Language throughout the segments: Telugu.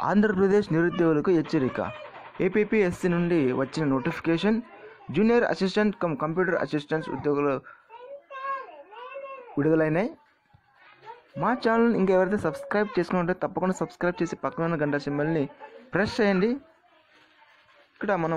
ఆంధ్రప్రదేశ్ నిరుద్యోగులకు హెచ్చరిక ఏపీపీఎస్సీ నుండి వచ్చిన notification junior assistant cum computer assistants ఉద్యోగులు విడుదలైనాయి మా ఛానల్ ఇంకా ఎవరైతే సబ్స్క్రైబ్ చేసుకుని ఉంటే తప్పకుండా సబ్స్క్రైబ్ చేసి పక్కన ఉన్న గంట సింబల్ని ప్రెస్ చేయండి ఇక్కడ మనం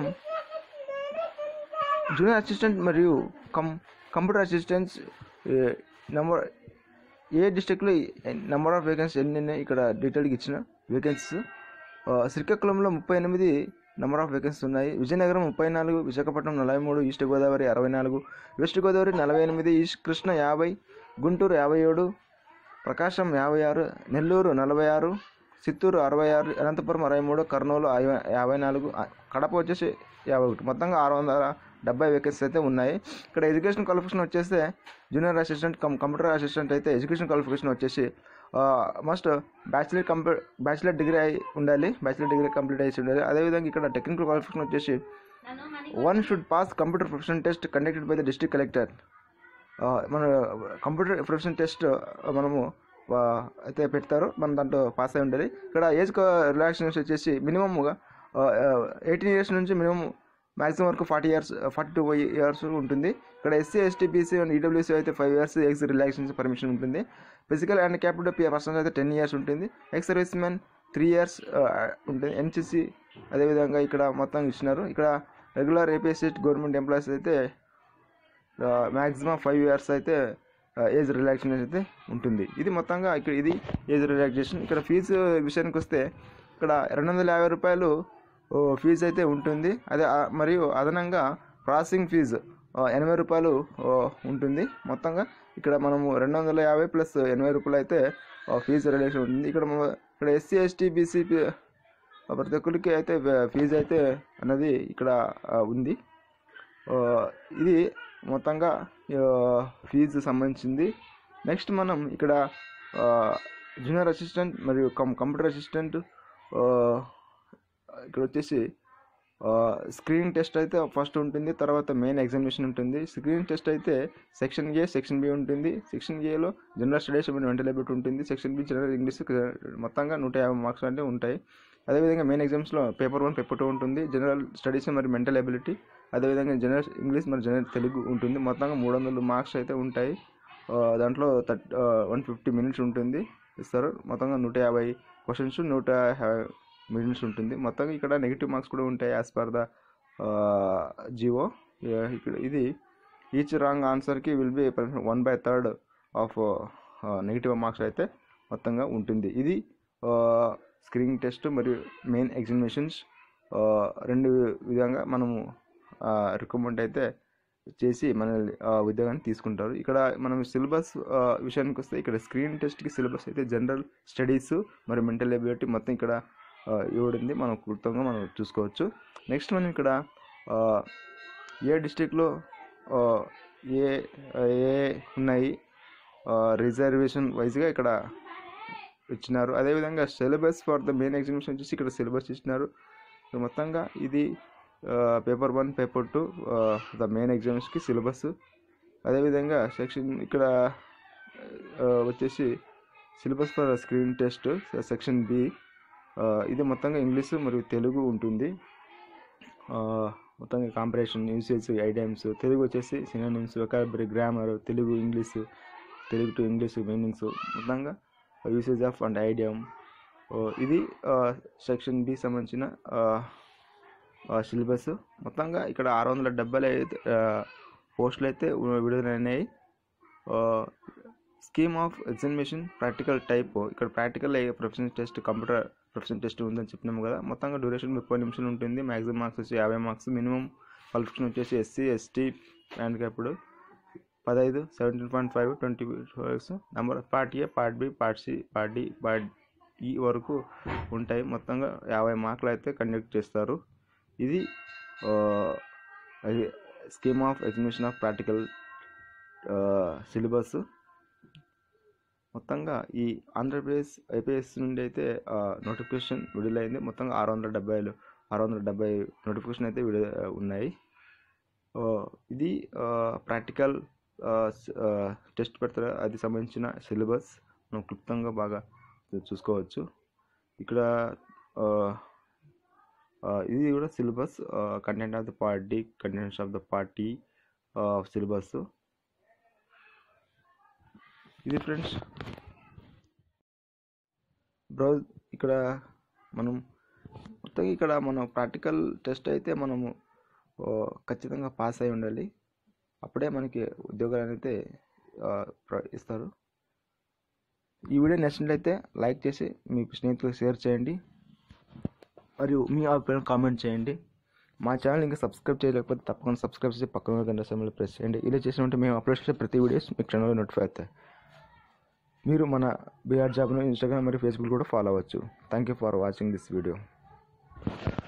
జూనియర్ అసిస్టెంట్ మరియు కం కంప్యూటర్ అసిస్టెంట్స్ నెంబర్ ఏ డిస్టిక్లో నెంబర్ ఆఫ్ వేకెన్సీ ఎన్ని ఉన్నాయి ఇక్కడ డీటెయిల్గా ఇచ్చిన వేకెన్సీస్ శ్రీకాకుళంలో ముప్పై ఎనిమిది నెంబర్ ఆఫ్ వేకెన్సీస్ ఉన్నాయి విజయనగరం ముప్పై నాలుగు విశాఖపట్నం నలభై మూడు ఈస్ట్ గోదావరి అరవై నాలుగు వెస్ట్ గోదావరి నలభై ఎనిమిది ఈస్ట్ కృష్ణ యాభై గుంటూరు యాభై ఏడు ప్రకాశం యాభై ఆరు నెల్లూరు నలభై ఆరు చిత్తూరు అరవై ఆరు అనంతపురం అరవై మూడు కర్నూలు ఐవ- యాభై నాలుగు ఆ, కడప వచ్చేసి యాభై ఒకటి మొత్తంగా ఆరు వందల డెబ్బై వేకెన్సీస్ అయితే ఉన్నాయి ఇక్కడ ఎడ్యుకేషన్ క్వాలిఫికేషన్ వచ్చేస్తే junior assistant cum computer assistant అయితే ఎడ్యుకేషన్ క్వాలిఫికేషన్ వచ్చేసి మస్ట్ బ్యాచిలర్ కంప్యూ బ్యాచిలర్ డిగ్రీ అయి ఉండాలి బ్యాచిలర్ డిగ్రీ కంప్లీట్ అయ్యి ఉండాలి అదేవిధంగా ఇక్కడ టెక్నికల్ క్వాలిఫికేషన్ వచ్చేసి one should pass computer profession test conducted by the district collector మన కంప్యూటర్ ప్రొఫెషన్ టెస్ట్ మనము ఆ, అయితే పెడతారు మనం దాంట్లో పాస్ అయి ఉండాలి ఇక్కడ ఏజ్ రిలాక్సేషన్ వచ్చేసి మినిమమ్గా ఎయిటీన్ ఇయర్స్ నుంచి మినిమం మ్యాక్సిమం వరకు forty years forty two years ఉంటుంది ఇక్కడ SC ST BC and EWC అయితే five years ex relaxation permission ఉంటుంది ఫిజికల్ అండ్ క్యాపిటల్ పర్సన్స్ అయితే టెన్ ఇయర్స్ ఉంటుంది ex servicemen three years ఉంటుంది ఎన్సీసీ అదేవిధంగా ఇక్కడ మొత్తం ఇచ్చినారు ఇక్కడ రెగ్యులర్ ఏపీఎస్సీ గవర్నమెంట్ ఎంప్లాయీస్ అయితే మ్యాక్సిమం ఫైవ్ ఇయర్స్ అయితే ఏజ్ రిలాక్సేషన్ అయితే ఉంటుంది ఇది మొత్తంగా ఇక్కడ ఇది ఏజ్ రిలాక్సేషన్ ఇక్కడ ఫీజు విషయానికి వస్తే ఇక్కడ రెండు వందల యాభై రూపాయలు ఓ, ఫీజు అయితే ఉంటుంది అదే ఆ, మరియు అదనంగా ప్రాసెసింగ్ ఫీజు ఆ, ఎనభై రూపాయలు ఓ, ఉంటుంది మొత్తంగా ఇక్కడ మనము రెండు వందల యాభై ప్లస్ ఎనభై రూపాయలు అయితే ఆ, ఫీజు రిలాక్సేషన్ ఉంటుంది ఇక్కడ మ- ఇక్కడ ఎస్సీ ఎస్టీ బీసీ ప్రతి ఒక్కరికి అయితే ఫీజు అయితే అన్నది ఇక్కడ ఆ, ఉంది ఆ, ఇది మొత్తంగా ఆ, ఫీజు సంబంధించింది నెక్స్ట్ మనం ఇక్కడ ఆ, జూనియర్ అసిస్టెంట్ మరియు కం కంప్యూటర్ అసిస్టెంట్ ఆ, ఇక్కడ వచ్చేసి ఆ, స్క్రీనింగ్ టెస్ట్ అయితే ఫస్ట్ ఉంటుంది తర్వాత మెయిన్ ఎగ్జామినేషన్ ఉంటుంది స్క్రీనింగ్ టెస్ట్ అయితే సెక్షన్ ఏ సెక్షన్ బి ఉంటుంది సెక్షన్ ఏలో జనరల్ స్టడీస్ మరియు మెంటల్ ఎబిలిటీ ఉంటుంది సెక్షన్ బి జనరల్ ఇంగ్లీష్ మొత్తంగా నూట యాభై మార్క్స్ అంటే ఉంటాయి అదేవిధంగా మెయిన్ ఎగ్జామ్స్లో పేపర్ వన్ పేపర్ టూ ఉంటుంది జనరల్ స్టడీస్ మరియు మెంటల్ ఎబిలిటీ అదేవిధంగా జనరల్ ఇంగ్లీష్ మరియు జనరల్ తెలుగు ఉంటుంది మొత్తంగా మూడు వందలు మార్క్స్ అయితే ఉంటాయి ఆ, దాంట్లో థర్ట్ వన్ ఫిఫ్టీ మినిట్స్ ఉంటుంది ఇస్తారు మొత్తంగా నూట యాభై క్వశ్చన్స్ నూట మినిట్స్ ఉంటుంది మొత్తంగా ఇక్కడ నెగిటివ్ మార్క్స్ కూడా ఉంటాయి యాజ్ పర్ ద జివో ఇక్కడ ఇది ఈచ్ రాంగ్ ఆన్సర్కి will be one by third of negative marks అయితే మొత్తంగా ఉంటుంది ఇది స్క్రీనింగ్ టెస్ట్ మరియు మెయిన్ ఎగ్జామినేషన్స్ రెండు విధంగా మనము రికమెండ్ అయితే చేసి మన ఆ, ఉద్యోగాన్ని తీసుకుంటారు ఇక్కడ మనం సిలబస్ విషయానికి వస్తే ఇక్కడ స్క్రీన్ టెస్ట్కి సిలబస్ అయితే జనరల్ స్టడీస్ మరియు మెంటల్ ఎబిలిటీ మొత్తం ఇక్కడ ఆ, ఇవ్వడింది మనం క్లుప్తంగా మనం చూసుకోవచ్చు నెక్స్ట్ మనం ఇక్కడ ఆ, ఏ డిస్టిక్లో ఏ ఏ ఉన్నాయి రిజర్వేషన్ వైజ్గా ఇక్కడ ఇచ్చినారు అదేవిధంగా syllabus for the main examination వచ్చేసి ఇక్కడ సిలబస్ ఇచ్చినారు ఇక్కడ మొత్తంగా ఇది paper one paper two the main ఎగ్జామ్స్కి సిలబస్ అదేవిధంగా సెక్షన్ ఇక్కడ ఆ, వచ్చేసి syllabus for screen test section B ఇది మొత్తంగా ఇంగ్లీష్ మరియు తెలుగు ఉంటుంది ఆ, మొత్తంగా కాంపరేషన్ యూసేజ్ ఐడియమ్స్ తెలుగు వచ్చేసి synonyms vocabulary grammar Telugu English Telugu to English meanings మొత్తంగా యూసేజ్ ఆఫ్ అండ్ ఐడియం ఇది సెక్షన్ బి సంబంధించిన సిలబస్ మొత్తంగా ఇక్కడ ఆరు వందల డెబ్బై ఐదు పోస్టులు అయితే విడుదలైనాయి scheme of examination practical type ఇక్కడ practical professional test computer professional test ఉందని చెప్పినాము కదా మొత్తంగా డ్యూరేషన్ ముప్పై నిమిషాలు ఉంటుంది మ్యాక్సిమం మార్క్స్ వచ్చి యాభై మార్క్స్ మినిమం క్వాలిఫికేషన్ వచ్చేసి ఎస్సీ ఎస్టీ హ్యాండిక్యాప్డ్ పదహైదు seventeen point five twenty marks number part A part B part C part D part E వరకు ఉంటాయి మొత్తంగా యాభై మార్కులు అయితే కండక్ట్ చేస్తారు ఇది scheme of exhibition of practical syllabus మొత్తంగా ఈ ఆంధ్రప్రదేశ్ ఐపీఎస్ నుండి అయితే నోటిఫికేషన్ విడుదలైంది మొత్తంగా ఆరు వందల డెబ్బైలు ఆరు వందల డెబ్బై నోటిఫికేషన్ అయితే విడుదల ఉన్నాయి ఆ, ఇది ప్రాక్టికల్ టెస్ట్ పెడతారు అది సంబంధించిన సిలబస్ మనం క్లుప్తంగా బాగా చూసుకోవచ్చు ఇక్కడ ఇది కూడా syllabus content of the party contents of the party syllabus ఇది ఫ్రెండ్స్ బ్రౌజ్ ఇక్కడ మనం మొత్తం ఇక్కడ మనం ప్రాక్టికల్ టెస్ట్ అయితే మనము ఆ, ఖచ్చితంగా పాస్ అయి ఉండాలి అప్పుడే మనకి ఉద్యోగాలు అయితే ఆ, ప్ర- ఇస్తారు ఈ వీడియో నచ్చినట్లయితే లైక్ చేసి మీ స్నేహితులకు షేర్ చేయండి మరియు మీ అభిప్రాయం కామెంట్ చేయండి మా ఛానల్ ఇంకా సబ్స్క్రైబ్ చేయలేకపోతే తప్పకుండా సబ్స్క్రైబ్ చేసి పక్కన గంట సమయంలో ప్రెస్ చేయండి ఇలా చేసినట్టు మేము అప్లోడ్ చేసే ప్రతి వీడియోస్ మీకు ఛానల్లో నోటిఫై అవుతాయి మీరు మన బీఆర్ జాబ్ను ఇన్స్టాగ్రామ్ మరియు ఫేస్బుక్ కూడా ఫాలో అవ్వచ్చు thank you for watching this video